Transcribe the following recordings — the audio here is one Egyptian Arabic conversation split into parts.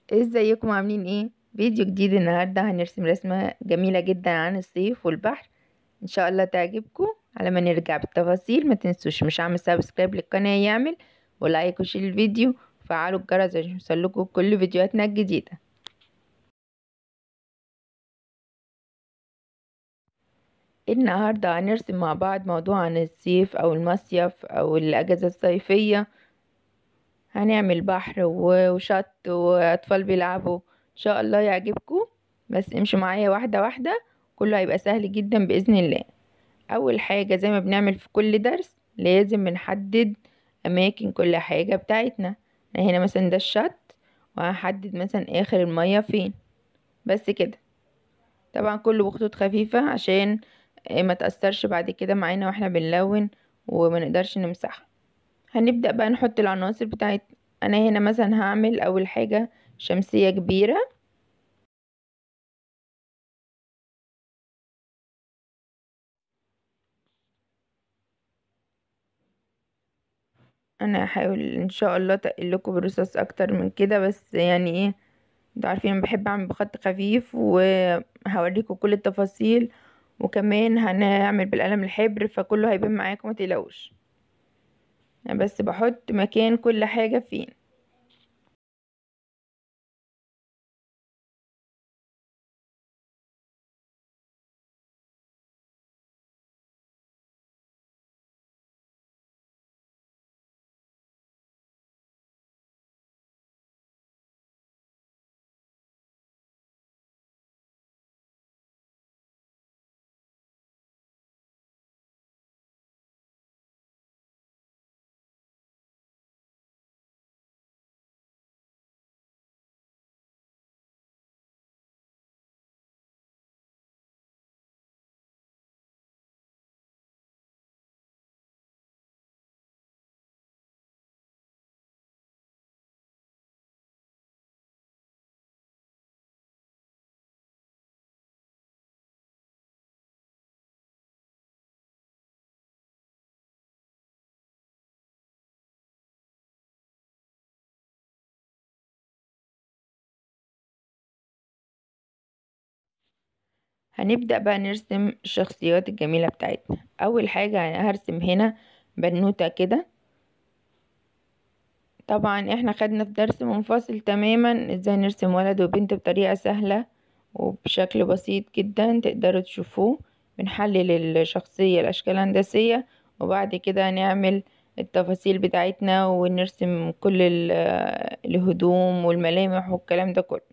ازيكم عاملين ايه فيديو جديد النهارده هنرسم رسمه جميله جدا عن الصيف والبحر ان شاء الله تعجبكم على ما نرجع بالتفاصيل ما تنسوش مش عامل سبسكرايب للقناه يعمل ولايك وشير الفيديو وفعلوا الجرس عشان يوصلكوا كل فيديوهاتنا الجديده النهارده هنرسم مع بعض موضوع عن الصيف او المصيف او الاجازه الصيفيه هنعمل بحر وشط واطفال بيلعبوا ان شاء الله يعجبكم بس امشوا معايا واحده واحده كله هيبقى سهل جدا باذن الله اول حاجه زي ما بنعمل في كل درس لازم بنحدد اماكن كل حاجه بتاعتنا هنا مثلا ده الشط وهحدد مثلا اخر الميه فين بس كده طبعا كله بخطوط خفيفه عشان ما تاثرش بعد كده معانا واحنا بنلون وما نقدرش نمسحها هنبدأ بقى نحط العناصر بتاعتنا انا هنا مثلا هعمل اول حاجة شمسية كبيرة انا هحاول ان شاء الله تقل لكم بالرصاص اكتر من كده بس يعني ايه انتوا عارفين بحب اعمل بخط خفيف وهوريكم كل التفاصيل وكمان هنعمل بالقلم الحبر فكله هيبان معاكم متقلقوش انا بس بحط مكان كل حاجة فين هنبدأ بقى نرسم الشخصيات الجميلة بتاعتنا أول حاجة هرسم هنا بنوتة كده طبعا احنا خدنا في درس منفصل تماما ازاي نرسم ولد وبنت بطريقة سهلة وبشكل بسيط جدا تقدروا تشوفوه بنحلل الشخصية الأشكال الهندسية وبعد كده نعمل التفاصيل بتاعتنا ونرسم كل الهدوم والملامح والكلام ده كله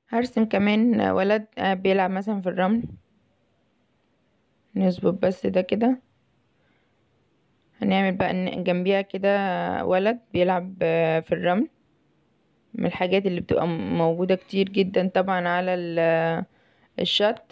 هرسم كمان ولد قاعد بيلعب مثلا في الرمل نظبط بس ده كده هنعمل بقى إن جنبيها كده ولد بيلعب في الرمل من الحاجات اللي بتبقى موجودة كتير جدا طبعا على ال- الشط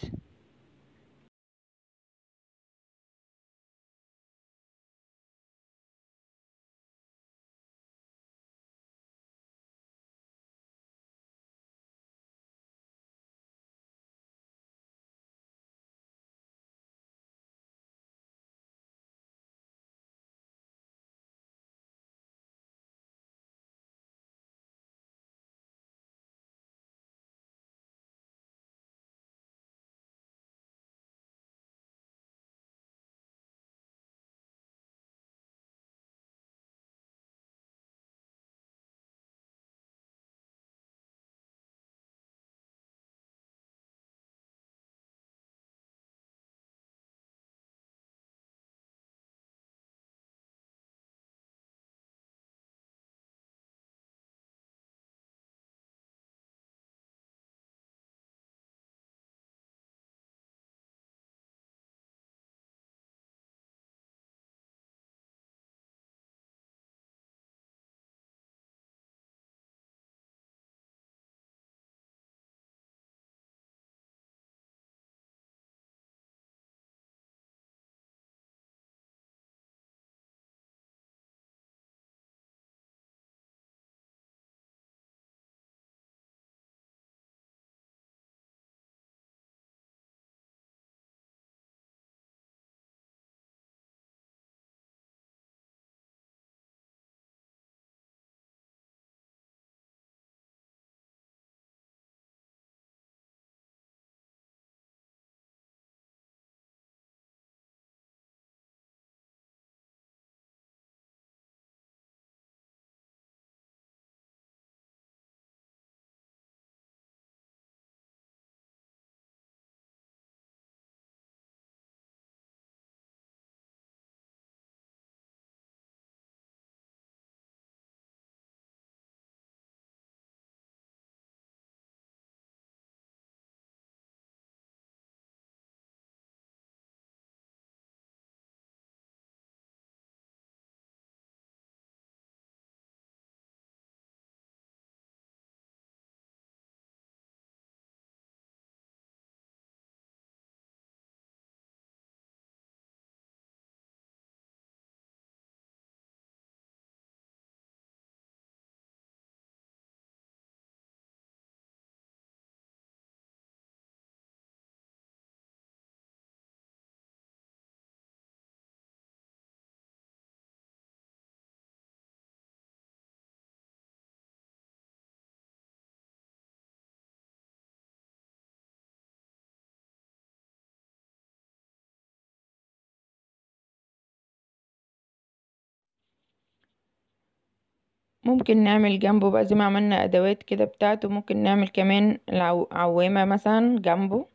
ممكن نعمل جنبه بقى زي ما عملنا ادوات كده بتاعته ممكن نعمل كمان العوامة مثلا جنبه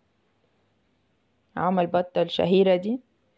عوامة البطة الشهيرة دي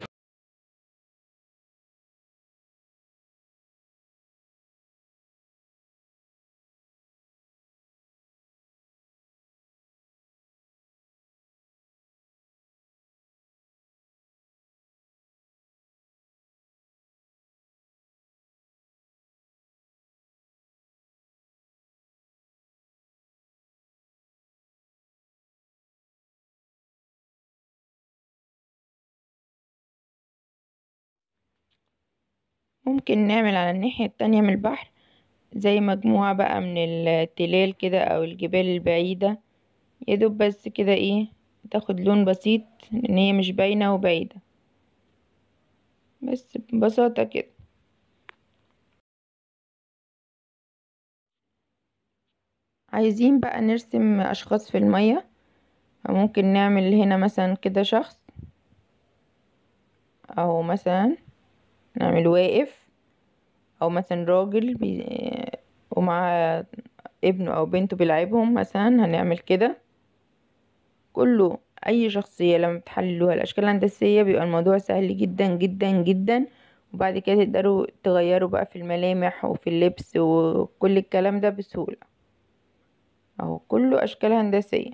ممكن نعمل على الناحية التانية من البحر زي مجموعة بقى من التلال كده او الجبال البعيدة يدوب بس كده ايه تاخد لون بسيط لان هي مش باينة وبعيدة بس ببساطة كده عايزين بقى نرسم اشخاص في المية ممكن نعمل هنا مثلا كده شخص او مثلا نعمل واقف او مثلا راجل بي... ومع ابنه او بنته بيلعبهم مثلا هنعمل كده كله اي شخصية لما بتحللوها الاشكال الهندسية بيبقى الموضوع سهل جدا جدا جدا وبعد كده تقدروا تغيروا بقى في الملامح وفي اللبس وكل الكلام ده بسهولة اهو كله اشكال هندسية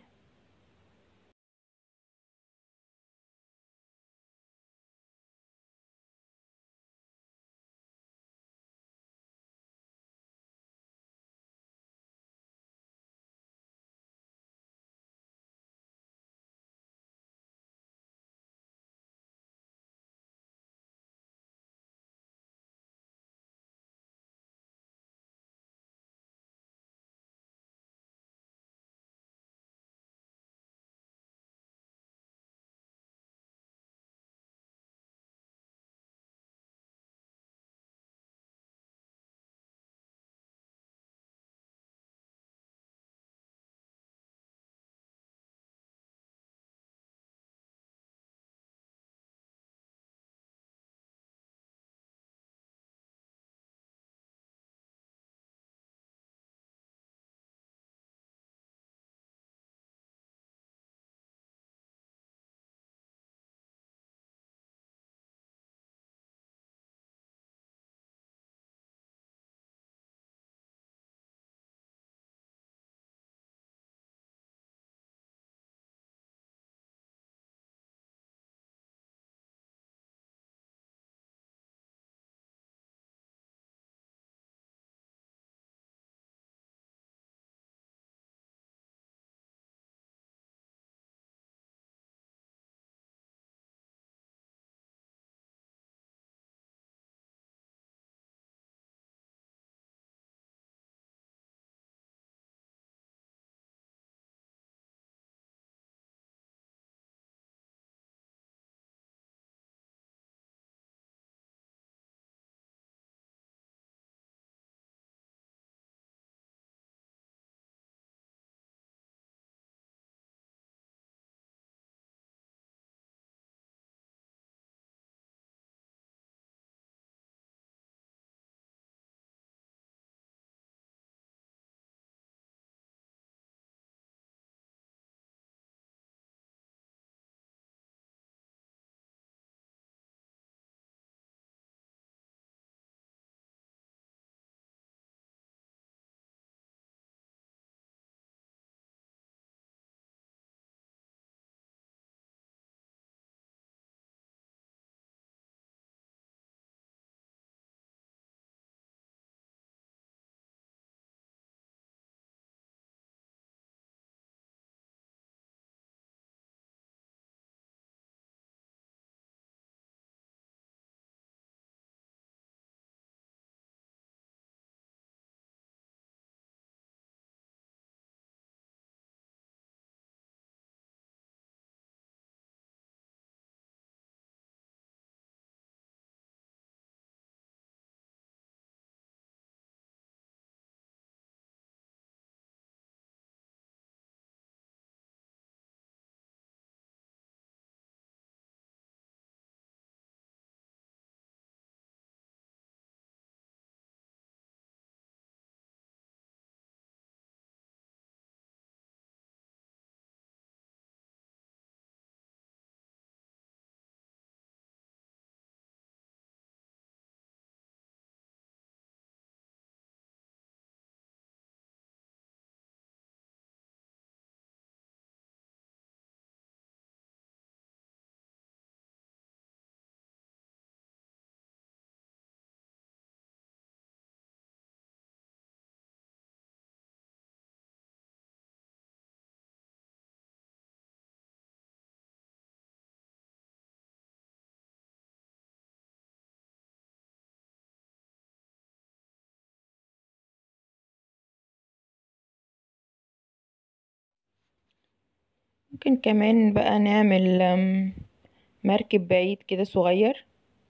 ممكن كمان بقى نعمل أم، مركب بعيد كده صغير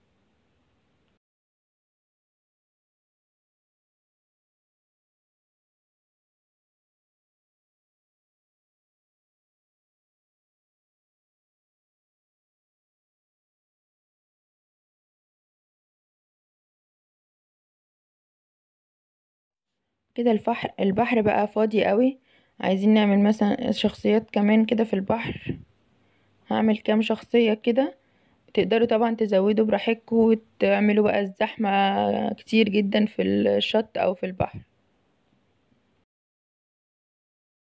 كده البحر البحر بقى فاضي قوي عايزين نعمل مثلا شخصيات كمان كده في البحر هعمل كام شخصية كده تقدروا طبعا تزودوا براحتكم وتعملوا بقى الزحمة كتير جدا في الشط او في البحر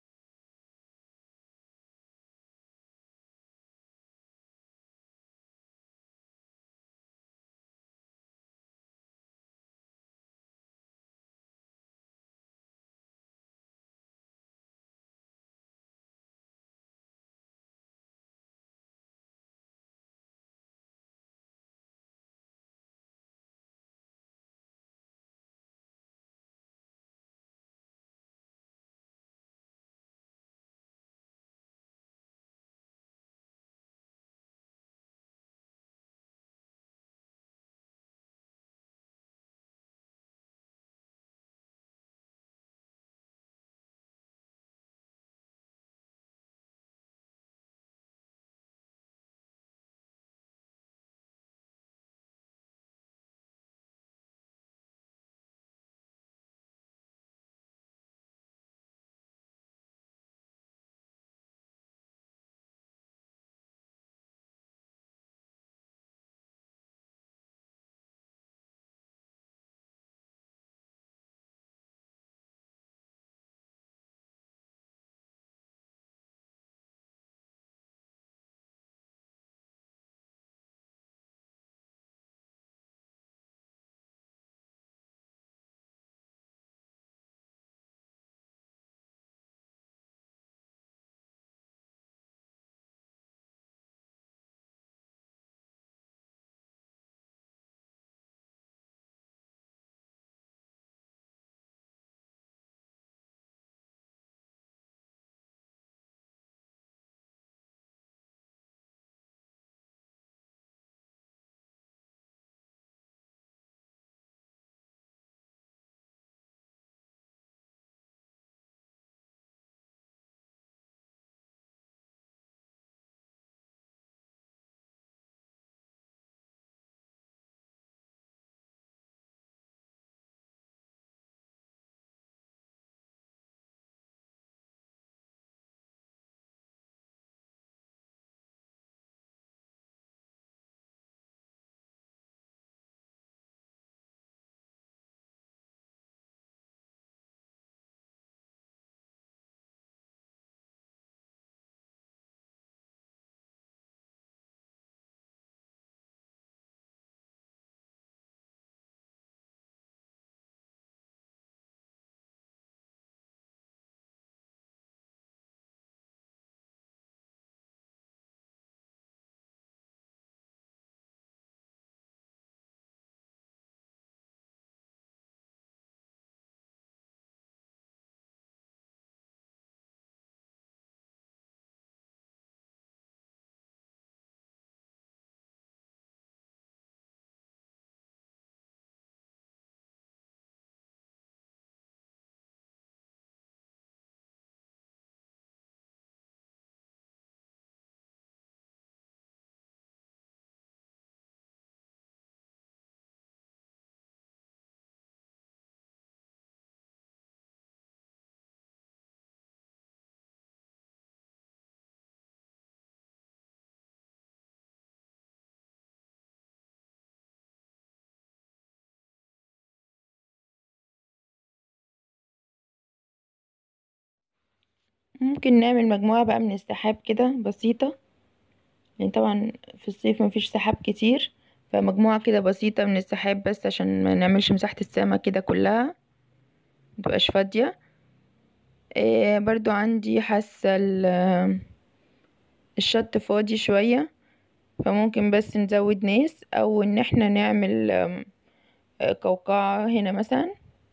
ممكن نعمل مجموعة بقى من السحاب كده بسيطة يعني طبعا في الصيف مفيش سحاب كتير فمجموعة كده بسيطة من السحاب بس عشان ما نعملش مساحة السما كده كلها متبقاش فاضية إيه برضو عندي حاسة الشط فاضي شوية فممكن بس نزود ناس او ان احنا نعمل قوقعة هنا مثلا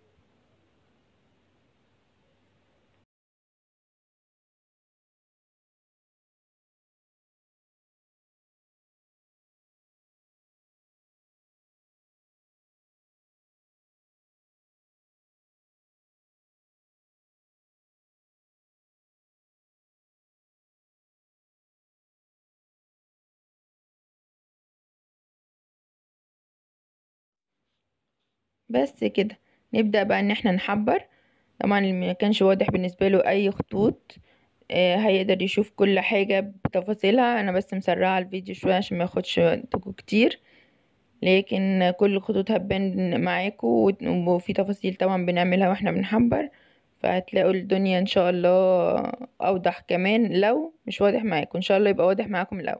بس كده نبدأ بقى ان احنا نحبر طبعا اللي ما كانش واضح بالنسبة له اي خطوط آه هيقدر يشوف كل حاجة بتفاصيلها انا بس مسرعة الفيديو شوية عشان ما ياخدش وقتكم كتير لكن كل الخطوط هتبان معاكم وفي تفاصيل طبعا بنعملها واحنا بنحبر فهتلاقوا الدنيا ان شاء الله اوضح كمان لو مش واضح معاكم ان شاء الله يبقى واضح معاكم الاول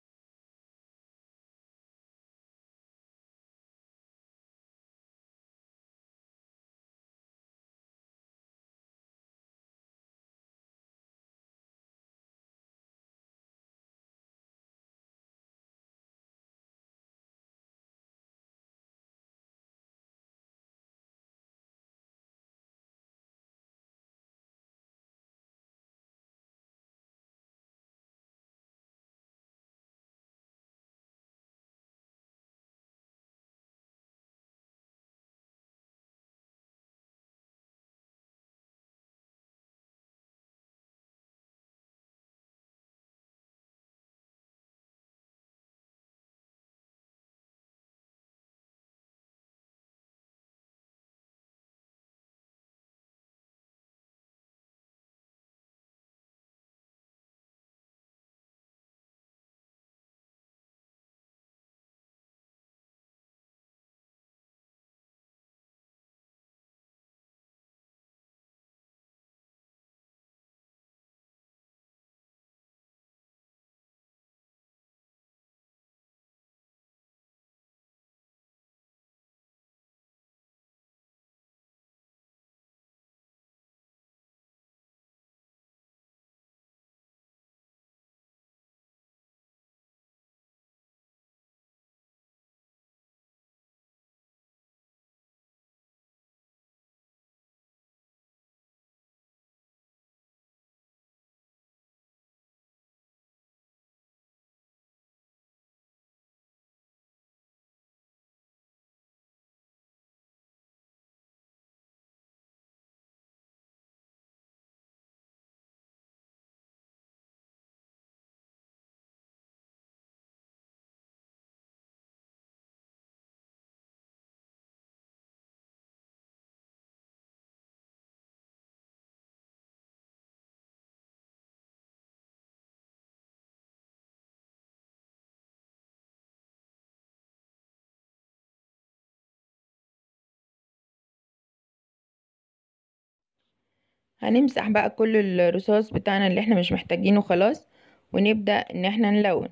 هنمسح بقى كل الرصاص بتاعنا اللي احنا مش محتاجينه خلاص ونبدأ ان احنا نلون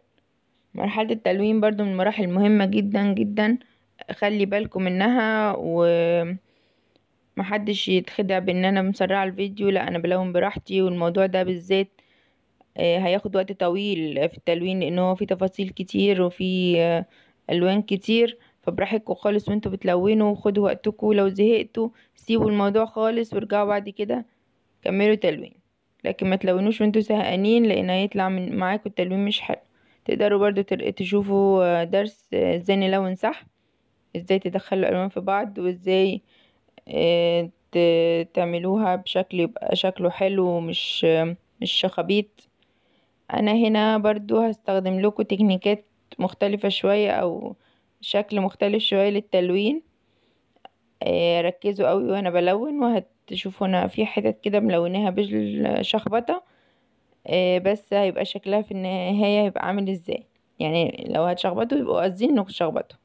مرحلة التلوين برضو من المراحل المهمة جدا جدا خلي بالكم منها و محدش يتخدع بان انا مسرعة الفيديو لا انا بلون براحتي والموضوع ده بالذات هياخد وقت طويل في التلوين لان هو في تفاصيل كتير وفي الوان كتير فبراحتكم خالص وانتوا بتلونوا خدوا وقتكم لو زهقتوا سيبوا الموضوع خالص وارجعوا بعد كده كملوا تلوين لكن ما تلونوش وانتوا زهقانين لان هيطلع من معاكم التلوين مش حلو تقدروا برضو تشوفوا درس ازاي نلون صح ازاي تدخلوا الالوان في بعض وازاي تعملوها بشكل يبقى شكله حلو ومش مش شخابيط انا هنا برضو هستخدم لكم تكنيكات مختلفة شوية او شكل مختلف شوية للتلوين ركزوا قوي وانا بلون وهتشوفوا انا في حتت كده ملوناها بالشخبطة بس هيبقى شكلها في النهاية هيبقى عامل ازاي يعني لو هتشخبطوا يبقوا قاصدين انكم تشخبطوا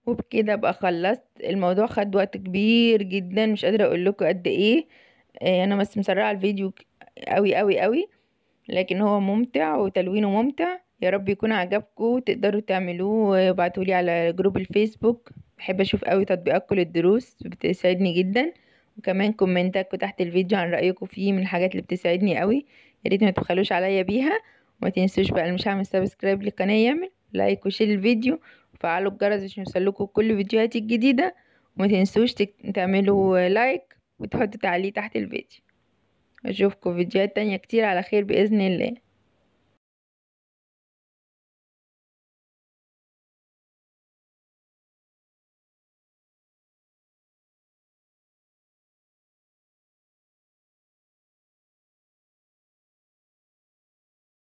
وبكده ابقى خلصت الموضوع خد وقت كبير جدا مش قادره اقول لكم قد ايه آه، انا بس مسرعه الفيديو قوي قوي قوي لكن هو ممتع وتلوينه ممتع يا رب يكون عجبكم تقدروا تعملوه وابعتولي على جروب الفيسبوك بحب اشوف قوي تطبيقاتكم للدروس بتساعدني جدا وكمان كومنتاتكم تحت الفيديو عن رايكم فيه من الحاجات اللي بتساعدني قوي يا ريت ما تبخلوش عليا بيها وما تنسوش بقى اللي مش عامل سبسكرايب للقناه يعمل لايك وشير الفيديو وفعلوا الجرس عشان يوصلكوا كل فيديوهاتي الجديده وما تنسوش تعملوا لايك وتحطوا تعليق تحت الفيديو اشوفكم فيديوهات تانية كتير على خير باذن الله